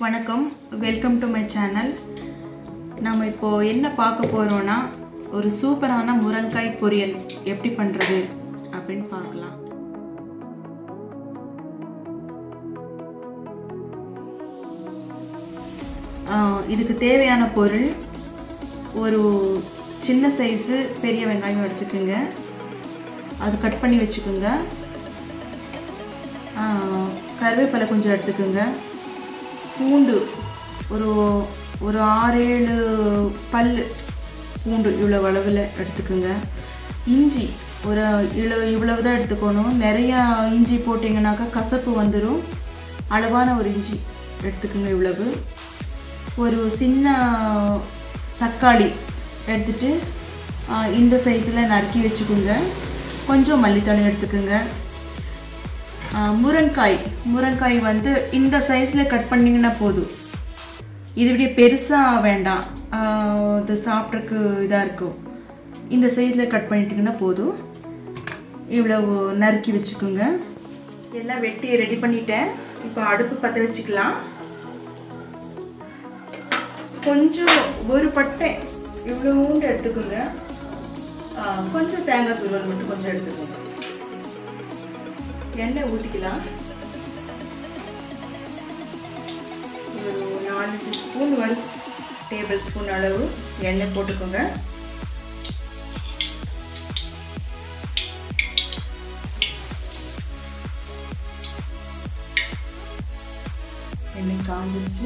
வணக்கம் welcome to my channel நம்ம இப்போது என்ன பார்க்க போகிறோன்னா ஒரு சூப்பரான முருங்காய் பொரியல் எப்படி பண்ணுறது அப்படின்னு பார்க்கலாம் ஆஹ் இதுக்கு தேவையான பொருள் ஒரு சின்ன சைஸு பெரிய வெங்காயம் எடுத்துக்கோங்க அது கட் பண்ணி வச்சுக்கோங்க ஆஹ் கருவேப்பிலை கொஞ்சம் எடுத்துக்கோங்க பூண்டு ஒரு ஒரு ஆறு ஏழு பல் பூண்டு இவ்வளோ அளவில் எடுத்துக்கோங்க இஞ்சி ஒரு இவ்வளோ இவ்வளவு தான் எடுத்துக்கணும் நிறையா இஞ்சி போட்டிங்கனாக்கா கசப்பு வந்துடும் அளவான ஒரு இஞ்சி எடுத்துக்கோங்க இவ்வளவு ஒரு சின்ன தக்காளி எடுத்துட்டு ஆ, இந்த சைஸில் நறுக்கி வச்சுக்கோங்க கொஞ்சம் மல்லித்தழை எடுத்துக்கோங்க ஆ, முருங்காய் முருங்காய் வந்து இந்த சைஸில் கட் பண்ணிங்கன்னா போதும் இது விட பெருசாக வேண்டாம் ஆ, இது சாப்பிட்றதுக்கு இதாக இருக்கும் இந்த சைஸில் கட் பண்ணிட்டிங்கன்னா போதும் இவ்வளவு நறுக்கி வச்சுக்கோங்க எல்லாம் வெட்டி ரெடி பண்ணிட்டேன் இப்போ அடுப்பு பற்ற வச்சுக்கலாம் கொஞ்சம் ஒரு பட்டை இவ்வளோண்டு எடுத்துக்கோங்க ஆ, கொஞ்சம் தேங்காய் துருவல் மட்டும் கொஞ்சம் எடுத்துக்கோங்க எண்ணெய் ஊற்றிக்கலாம் ஒரு நாலஞ்சு ஸ்பூன் ஒன் டேபிள் ஸ்பூன் அளவு எண்ணெய் போட்டுக்கோங்க எண்ணெய் காஞ்சிருச்சு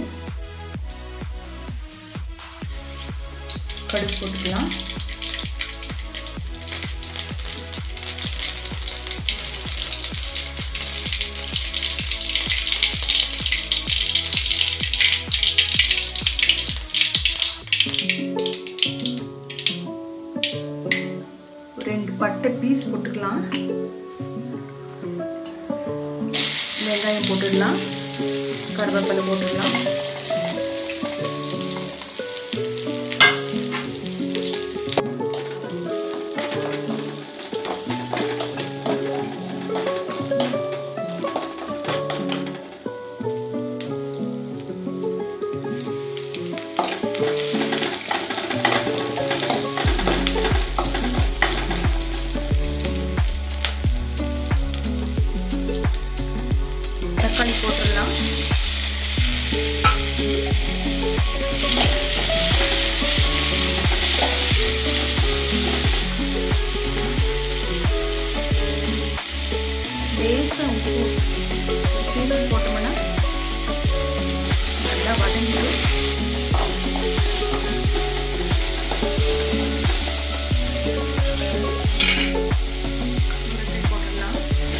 கடுகு போட்டுக்கலாம் ஒரு ரெண்டு பட்டை பீஸ் போட்டுக்கலாம் வெங்காயம் போட்டுடலாம் கருவேப்பிலை போட்டுடலாம் தக்காளி போட்டுடலாம் லேசாக உப்பு உப்பு போட்டோம்னா நல்லா வதங்கிடும் உருளைக்கிழங்கு போட்டுடலாம்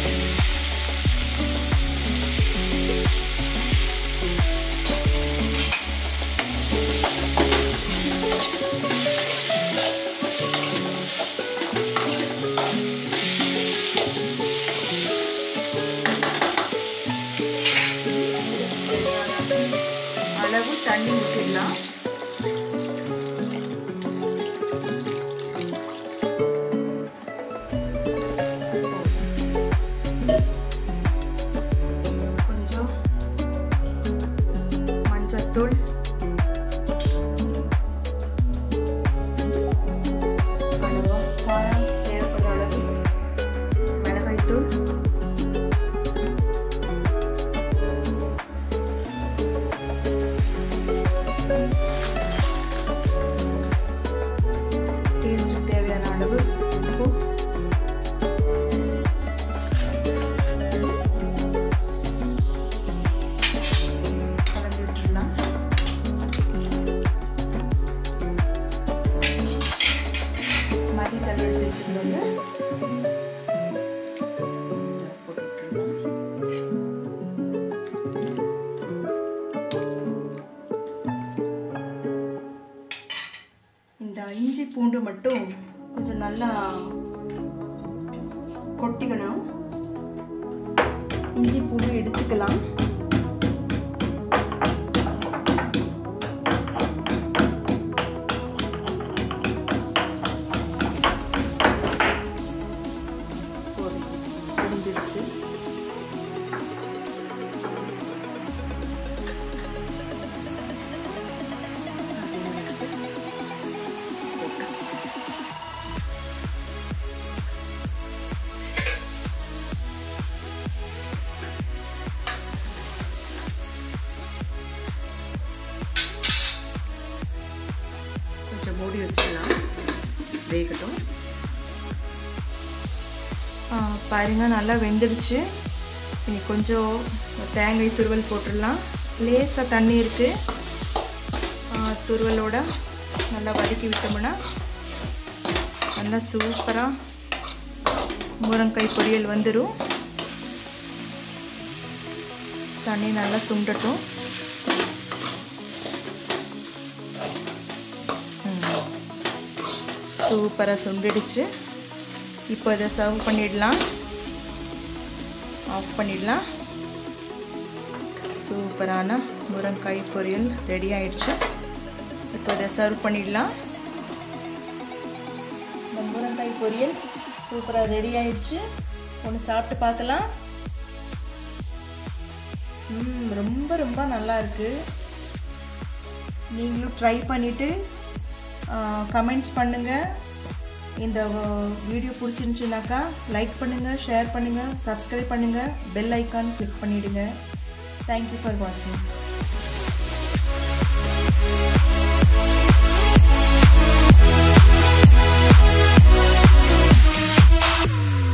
அளவு தண்ணி ஊற்றிடலாம் கொஞ்சம் மஞ்சத்தூள் அளவு காரம் தேவைப்படுற அளவு மிளகாய்த்தூள் டேஸ்ட் தேவையான அளவு உப்பு கலந்து விட்டுடலாம் மதி தள்ளி எடுத்து வச்சுருந்தோங்க போட்டு விட்டுடலாம் இந்த இஞ்சி பூண்டு மட்டும் கொஞ்சம் நல்லா கொட்டிக்கணும் இஞ்சி பூண்டு இடிச்சுக்கலாம் போதும். முடிஞ்சிருச்சு பாருங்கள் நல்லா வெந்துடுச்சு இனி கொஞ்சம் தேங்காய் துருவல் போட்டுடலாம் லேசாக தண்ணி இருக்குது துருவலோட நல்லா வதக்கி விட்டோம்னா நல்லா சூப்பராக முருங்காய் பொரியல் வந்துடும் தண்ணி நல்லா சுண்டட்டும் சூப்பராக சுண்டிடுச்சு இப்போ இதை சர்வ் பண்ணிடலாம் ஆஃப் பண்ணிடலாம் சூப்பரான முருங்காய் பொரியல் ரெடி ஆயிடுச்சு இப்போ இதை சர்வ் பண்ணிடலாம் இந்த முருங்காய் பொரியல் சூப்பராக ரெடி ஆயிடுச்சு ஒன்று சாப்பிட்டு பார்க்கலாம் ம் ரொம்ப ரொம்ப நல்லா இருக்குது நீங்களும் ட்ரை பண்ணிவிட்டு கமெண்ட்ஸ் பண்ணுங்கள் இந்த வீடியோ பிடிச்சிருந்துச்சுனாக்கா லைக் பண்ணுங்கள் ஷேர் பண்ணுங்கள் சப்ஸ்கிரைப் பண்ணுங்கள் பெல் ஐக்கான் கிளிக் பண்ணிவிடுங்க தேங்க்யூ ஃபார் வாட்சிங்